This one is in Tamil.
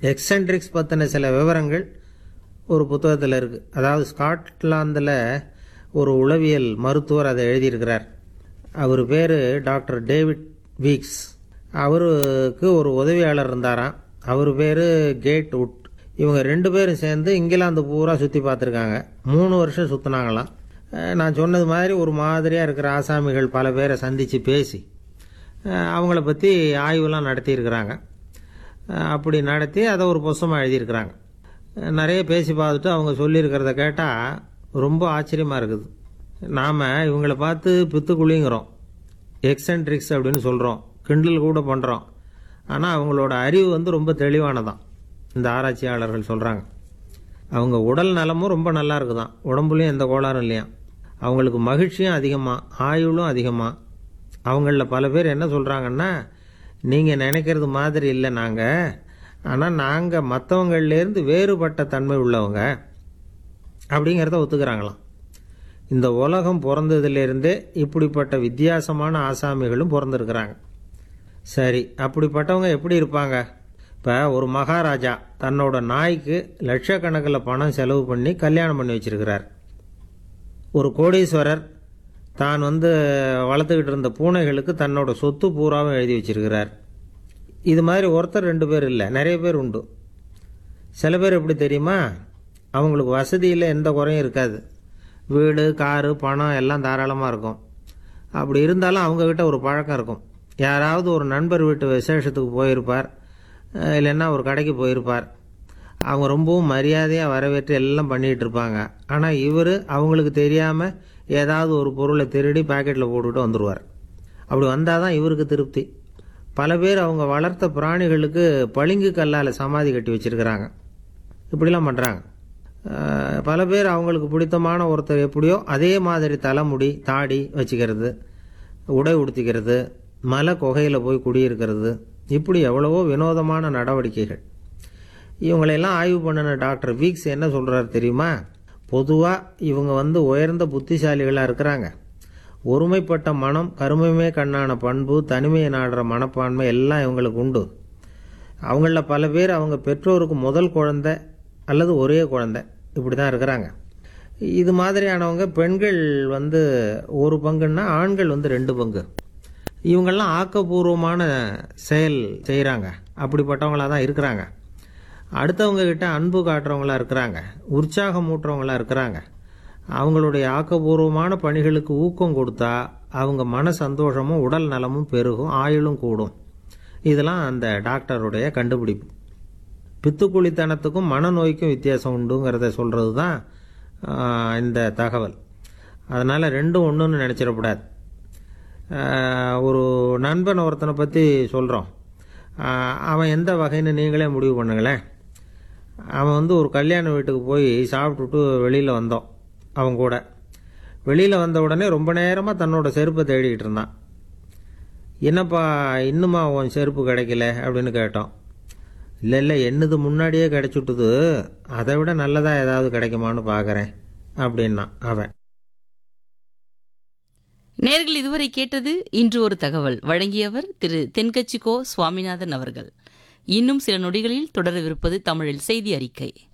எக்ஸென்ட்ரிக்ஸ் பற்றின சில விவரங்கள் ஒரு புத்தகத்தில் இருக்குது அதாவது ஸ்காட்லாந்தில் ஒரு உளவியல் மருத்துவர் அதை எழுதியிருக்கிறார் அவர் பேர் டாக்டர் டேவிட் வீக்ஸ் அவருக்கு ஒரு உதவியாளர் இருந்தாராம் அவர் பேர் கேட் உட் இவங்க ரெண்டு பேரும் சேர்ந்து இங்கிலாந்து பூரா சுற்றி பார்த்துருக்காங்க மூணு வருஷம் சுற்றினாங்களாம் நான் சொன்னது மாதிரி ஒரு மாதிரியாக இருக்கிற ஆசாமிகள் பல பேரை சந்தித்து பேசி அஹ், அவங்கள பற்றி ஆய்வுலாம் நடத்தியிருக்கிறாங்க அஹ், அப்படி நடத்தி அதை ஒரு புஸ்தமாக எழுதியிருக்கிறாங்க அஹ், நிறைய பேசி பார்த்துட்டு அவங்க சொல்லியிருக்கிறத கேட்டால் ரொம்ப ஆச்சரியமாக இருக்குது நாம் இவங்கள பார்த்து பித்துக்குழிங்கிறோம் எக்ஸென்ட்ரிக்ஸ் அப்படின்னு சொல்கிறோம் கிண்டல் கூட பண்ணுறோம் ஆனால் அவங்களோட அறிவு வந்து ரொம்ப தெளிவானதான் இந்த ஆராய்ச்சியாளர்கள் சொல்கிறாங்க அவங்க உடல் நலமும் ரொம்ப நல்லா இருக்குதாம் உடம்புலையும் எந்த கோளாறும் இல்லையா அவங்களுக்கு மகிழ்ச்சியும் அதிகமாக ஆயுளும் அதிகமாக அவங்களில் பல பேர் என்ன சொல்கிறாங்கன்னா நீங்கள் நினைக்கிறது மாதிரி இல்லை நாங்கள் ஆனால் நாங்கள் மற்றவங்கள்லேருந்து வேறுபட்ட தன்மை உள்ளவங்க அப்படிங்கிறத ஒத்துக்கிறாங்களாம் இந்த உலகம் பிறந்ததுலேருந்தே இப்படிப்பட்ட வித்தியாசமான ஆசாமிகளும் பிறந்திருக்கிறாங்க சரி அப்படிப்பட்டவங்க எப்படி இருப்பாங்க இப்போ ஒரு மகாராஜா தன்னோட நாய்க்கு லட்சக்கணக்கில் பணம் செலவு பண்ணி கல்யாணம் பண்ணி வச்சிருக்கிறார் ஒரு கோடீஸ்வரர் தான் வந்து வளர்த்துக்கிட்டு இருந்த பூனைகளுக்கு தன்னோட சொத்து பூராவும் எழுதி வச்சிருக்கிறார் இது மாதிரி ஒருத்தர் ரெண்டு பேர் இல்லை நிறைய பேர் உண்டு சில பேர் எப்படி தெரியுமா அவங்களுக்கு வசதியில் எந்த குறையும் இருக்காது வீடு காரு பணம் எல்லாம் தாராளமாக இருக்கும் அப்படி இருந்தாலும் அவங்கக்கிட்ட ஒரு பழக்கம் இருக்கும் யாராவது ஒரு நண்பர் வீட்டு விசேஷத்துக்கு போயிருப்பார் அஹ் இல்லைன்னா ஒரு கடைக்கு போயிருப்பார் அவங்க ரொம்பவும் மரியாதையாக வரவேற்று எல்லாம் பண்ணிகிட்டு இருப்பாங்க ஆனால் இவர் அவங்களுக்கு தெரியாமல் ஏதாவது ஒரு பொருளை திருடி பாக்கெட்டில் போட்டுக்கிட்டு வந்துடுவார் அப்படி வந்தால் தான் இவருக்கு திருப்தி பல பேர் அவங்க வளர்த்த பிராணிகளுக்கு பளிங்கு கல்லால் சமாதி கட்டி வச்சிருக்கிறாங்க இப்படிலாம் பண்ணுறாங்க பல பேர் அவங்களுக்கு பிடித்தமான ஒருத்தர் எப்படியோ அதே மாதிரி தலைமுடி தாடி வச்சுக்கிறது உடை உடுத்திக்கிறது மலை குகையில் போய் குடியிருக்கிறது இப்படி எவ்வளவோ வினோதமான நடவடிக்கைகள் இவங்களையெல்லாம் ஆய்வு பண்ணின டாக்டர் வீக்ஸ் என்ன சொல்கிறாரு தெரியுமா பொதுவாக இவங்க வந்து உயர்ந்த புத்திசாலிகளாக இருக்கிறாங்க ஒருமைப்பட்ட மனம் கருமையுமே கண்ணான பண்பு தனிமையை நாடுற மனப்பான்மை எல்லாம் இவங்களுக்கு உண்டு அவங்களில் பல பேர் அவங்க பெற்றோருக்கு முதல் குழந்தை அல்லது ஒரே குழந்தை இப்படி தான் இருக்கிறாங்க இது மாதிரியானவங்க பெண்கள் வந்து ஒரு பங்குன்னா ஆண்கள் வந்து ரெண்டு பங்கு இவங்கெல்லாம் ஆக்கப்பூர்வமான செயல் செய்கிறாங்க அப்படிப்பட்டவங்களாக தான் இருக்கிறாங்க அடுத்தவங்க கிட்ட அன்பு காட்டுறவங்களா இருக்கிறாங்க உற்சாகம் ஊட்டுறவங்களா இருக்கிறாங்க அவங்களுடைய ஆக்கப்பூர்வமான பணிகளுக்கு ஊக்கம் கொடுத்தா அவங்க மன சந்தோஷமும் உடல் நலமும் பெருகும் ஆயுளும் கூடும் இதெல்லாம் அந்த டாக்டருடைய கண்டுபிடிப்பு பித்துக்குழித்தனத்துக்கும் மனநோய்க்கும் வித்தியாசம் உண்டுங்கிறத சொல்கிறது தான் ஆஹ், இந்த தகவல் அதனால் ரெண்டும் ஒன்றுன்னு நினச்சிடக்கூடாது ஆஹ், ஒரு நண்பன் ஒருத்தனை பற்றி சொல்கிறோம் அவன் எந்த வகைன்னு நீங்களே முடிவு பண்ணுங்களேன் அவன் வந்து ஒரு கல்யாண வீட்டுக்கு போய் சாப்பிட்டுட்டு வெளியில் வந்தோம் அவன் கூட வெளியில் வந்த உடனே ரொம்ப நேரமாக தன்னோட செருப்பை தேடிக்கிட்டு இருந்தான் என்னப்பா இன்னுமா உன் செருப்பு கிடைக்கல அப்படின்னு கேட்டோம் இல்லை இல்லை என்னது முன்னாடியே கிடைச்சுட்டுது அதை விட நல்லதாக ஏதாவது கிடைக்குமான்னு பார்க்குறேன் அப்படின்னான் அவன் நேர்கள் இதுவரை கேட்டது இன்று ஒரு தகவல் வழங்கியவர் திரு தென்கட்சி கோ சுவாமிநாதன் அவர்கள் இன்னும் சில நொடிகளில் தொடரவிருப்பது தமிழில் செய்தி அறிக்கை